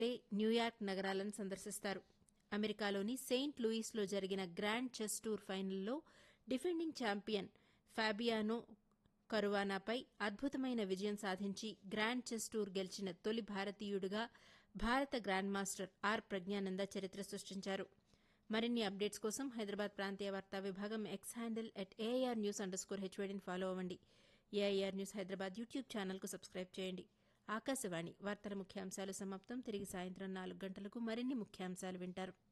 day New York నగరాలను సందర్శిస్తారు అమెరికాలోని సెయింట్ లూయిస్లో జరిగిన గ్రాండ్ చెస్ టూర్ ఫైనల్లో డిఫెండింగ్ ఛాంపియన్ ఫాబియానో కరువానాపై అద్భుతమైన విజయం సాధించి గ్రాండ్ చెస్ టూర్ గెలిచిన తొలి భారతీయుడిగా భారత గ్రాండ్ మాస్టర్ ఆర్ ప్రజ్ఞానంద చరిత్ర సృష్టించారు మరిన్ని అప్డేట్స్ కోసం హైదరాబాద్ ప్రాంతీయ వార్తా విభాగం X handle at AIR news underscore స్కోర్ హెచ్వేడిని ఫాలో అవ్వండి ఏఐఆర్ న్యూస్ హైదరాబాద్ యూట్యూబ్ ఛానల్కు సబ్స్క్రైబ్ చేయండి ఆకాశవాణి వార్తల ముఖ్యాంశాలు సమాప్తం తిరిగి సాయంత్రం నాలుగు గంటలకు మరిన్ని ముఖ్యాంశాలు వింటారు